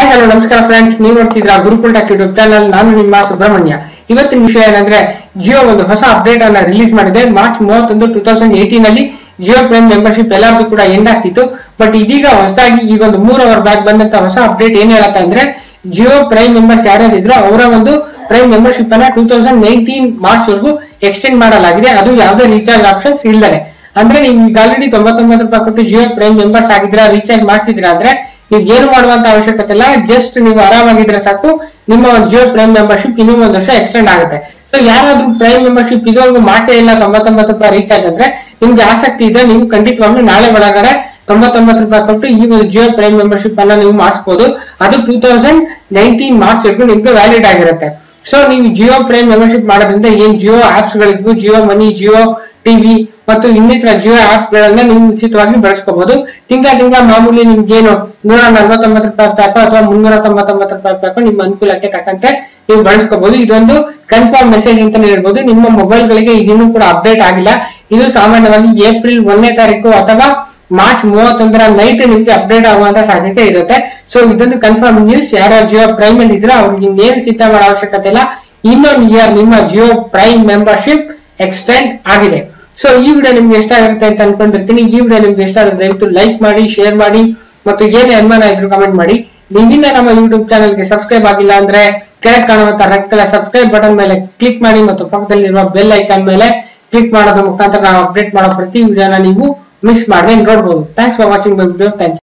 hi hello ನಮಸ್ಕಾರ friends ನೀವು ನೋಡ್ತಿದ್ರ ಗುರುಕುಲ್ ಟಾಕ್ ಯೂಟ್ಯೂಬ್ ಚಾನಲ್ ನಾನು ನಿಮ್ಮ ಸುಬ್ರಹ್ಮಣ್ಯ ಇವತ್ತಿನ ವಿಷಯ ಏನಂದ್ರೆ ಜಿಯೋ ಒಂದು ಹೊಸ ಅಪ್ಡೇಟ್ ಅನ್ನ ರಿಲೀಸ್ ಮಾಡಿದೆ ಮಾರ್ಚ್ ಮೂವತ್ತೊಂದು ಟೂ ತೌಸಂಡ್ ಏಟೀನ್ ಅಲ್ಲಿ ಜಿಯೋ ಪ್ರೈಮ್ ಮೆಂಬರ್ಶಿಪ್ ಎಲ್ಲರಿಗೂ ಕೂಡ ಎಂಡ್ ಆಗ್ತಿತ್ತು ಬಟ್ ಇದೀಗ ಹೊಸದಾಗಿ ಈ ಒಂದು ಮೂರ್ ಅವರ್ ಬ್ಯಾಕ್ ಬಂದಂತ ಹೊಸ ಅಪ್ಡೇಟ್ ಏನ್ ಹೇಳತ್ತ ಅಂದ್ರೆ ಜಿಯೋ ಪ್ರೈಮ್ ಮೆಂಬರ್ಸ್ ಯಾರ್ಯಾರಿದ್ರು ಅವರ ಒಂದು ಪ್ರೈಮ್ ಮೆಂಬರ್ಶಿಪ್ ಅನ್ನ ಟೂ ತೌಸಂಡ್ ನೈನ್ಟೀನ್ ಮಾರ್ಚ್ ವರೆಗೂ ಎಕ್ಸ್ಟೆಂಡ್ ಮಾಡಲಾಗಿದೆ ಅದು ಯಾವುದೇ ರೀಚಾರ್ಜ್ ಆಪ್ಷನ್ಸ್ ಇಲ್ಲದೆ ಅಂದ್ರೆ ನೀವು ಈಗ ಆಲ್ರೆಡಿ ತೊಂಬತ್ತೊಂಬತ್ತು ರೂಪಾಯಿ ಕೊಟ್ಟು ಜಿಯೋ ಪ್ರೈಮ್ ಮೆಂಬರ್ಸ್ ಆಗಿದ್ರ ರೀಚಾರ್ಜ್ ಮಾಡಿಸಿದ್ರ ಅಂದ್ರೆ ನೀವು ಏನು ಮಾಡುವಂತ ಅವಶ್ಯಕತೆ ಇಲ್ಲ ಜಸ್ಟ್ ನೀವು ಆರಾಮಾಗಿದ್ರೆ ಸಾಕು ನಿಮ್ಮ ಒಂದು ಜಿಯೋ ಪ್ರೈಮ್ ಮೆಂಬರ್ಶಿಪ್ ಇನ್ನೂ ಒಂದು ವರ್ಷ ಎಕ್ಸ್ಟೆಂಡ್ ಆಗುತ್ತೆ ಸೊ ಯಾರಾದ್ರೂ ಪ್ರೈಮ್ ಮೆಂಬರ್ಶಿಪ್ ಇದುವರೆಗೂ ಮಾಡ್ಸೇ ಇಲ್ಲ ತೊಂಬತ್ತೊಂಬತ್ತು ರೂಪಾಯಿ ರೀಚಾರ್ಜ್ ಅಂದ್ರೆ ನಿಮ್ಗೆ ಆಸಕ್ತಿ ಇದೆ ನೀವು ಖಂಡಿತವಾಗ್ಲೂ ನಾಳೆ ಒಳಗಡೆ ತೊಂಬತ್ತೊಂಬತ್ತು ರೂಪಾಯಿ ಕೊಟ್ಟು ಈ ಒಂದು ಜಿಯೋ ಪ್ರೈಮ್ ಮೆಂಬರ್ಶಿಪ್ ಅನ್ನ ನೀವು ಮಾಡಿಸಬಹುದು ಅದು ಟೂ ತೌಸಂಡ್ ನೈನ್ಟೀನ್ ಮಾರ್ಚ್ ವರೆಗೂ ನಿಮ್ಗೆ ವ್ಯಾಲಿಡ್ ಆಗಿರುತ್ತೆ ಸೊ ನೀವು ಜಿಯೋ ಪ್ರೈಮ್ ಮೆಂಬರ್ಶಿಪ್ ಮಾಡೋದ್ರಿಂದ ಏನ್ ಜಿಯೋ ಆಪ್ಸ್ ಗಳಿದ್ವು ಜಿಯೋ ಮನಿ ಜಿಯೋ ಟಿವಿ ಮತ್ತು ಇನ್ನಿತರ ಜಿಯೋ ಆಪ್ ಗಳನ್ನ ನೀವು ಉಚಿತವಾಗಿ ಬಳಸ್ಕೋಬಹುದು ತಿಂಗಳ ತಿಂಗಳ ಮಾಮೂಲಿ ನಿಮ್ಗೇನು ನೂರ ನಲ್ವತ್ತೊಂಬತ್ತು ರೂಪಾಯಿ ಪ್ಯಾಕು ಅಥವಾ ಮುನ್ನೂರ ತೊಂಬತ್ತೊಂಬತ್ತು ರೂಪಾಯಿ ಪ್ಯಾಕು ನಿಮ್ಮ ಅನುಕೂಲಕ್ಕೆ ತಕ್ಕಂತೆ ನೀವು ಬಳಸ್ಕೋಬಹುದು ಇದೊಂದು ಕನ್ಫರ್ಮ್ ಮೆಸೇಜ್ ಅಂತಾನೆ ಹೇಳ್ಬೋದು ನಿಮ್ಮ ಮೊಬೈಲ್ ಗಳಿಗೆ ಇದಿನ್ನೂ ಕೂಡ ಅಪ್ಡೇಟ್ ಆಗಿಲ್ಲ ಇದು ಸಾಮಾನ್ಯವಾಗಿ ಏಪ್ರಿಲ್ ಒಂದನೇ ತಾರೀಕು ಅಥವಾ ಮಾರ್ಚ್ ಮೂವತ್ತೊಂದರ ನೈಟ್ ನಿಮ್ಗೆ ಅಪ್ಡೇಟ್ ಆಗುವಂತ ಸಾಧ್ಯತೆ ಇರುತ್ತೆ ಸೊ ಇದೊಂದು ಕನ್ಫರ್ಮ್ ನ್ಯೂಸ್ ಯಾರ್ಯಾರು ಜಿಯೋ ಪ್ರೈಮ್ ಅಲ್ಲಿ ಇದ್ರೆ ಅವ್ರಿಗೆ ಇನ್ನೇನು ಚಿಂತೆ ಮಾಡೋ ಅವಶ್ಯಕತೆ ಇಲ್ಲ ಇನ್ನೊಂದು ಇಯರ್ ನಿಮ್ಮ ಜಿಯೋ ಪ್ರೈಮ್ ಮೆಂಬರ್ಶಿಪ್ ಎಕ್ಸ್ಟೆಂಡ್ ಆಗಿದೆ ಸೊ ಈ ವಿಡಿಯೋ ನಿಮ್ಗೆ ಇಷ್ಟ ಆಗುತ್ತೆ ಅಂತ ಅನ್ಕೊಂಡಿರ್ತೀನಿ ಈ ವಿಡಿಯೋ ನಿಮ್ಗೆ ಇಷ್ಟ ಆದ್ರೆ ದಯವಿಟ್ಟು ಲೈಕ್ ಮಾಡಿ ಶೇರ್ ಮಾಡಿ ಮತ್ತು ಏನೇ ಅನುಮಾನ ಇದ್ರು ಕಮೆಂಟ್ ಮಾಡಿ ನೀವಿನ್ನ ನಮ್ಮ ಯೂಟ್ಯೂಬ್ ಚಾನಲ್ಗೆ ಸಬ್ಸ್ಕ್ರೈಬ್ ಆಗಿಲ್ಲ ಅಂದ್ರೆ ಕೆಳಗೆ ಕಾಣುವಂತ ರೆಡ್ ಕಲರ್ ಸಬ್ಸ್ಕ್ರೈಬ್ ಬಟನ್ ಮೇಲೆ ಕ್ಲಿಕ್ ಮಾಡಿ ಮತ್ತು ಪಕ್ಕದಲ್ಲಿರುವ ಬೆಲ್ ಐಕಾನ್ ಮೇಲೆ ಕ್ಲಿಕ್ ಮಾಡೋದ್ರ ಮುಖಾಂತರ ನಾವು ಅಪ್ಡೇಟ್ ಮಾಡೋ ಪ್ರತಿ ವಿಡಿಯೋನ ನೀವು ಮಿಸ್ ಮಾಡದೆ ನೋಡ್ಬೋದು thanks for watching my video thank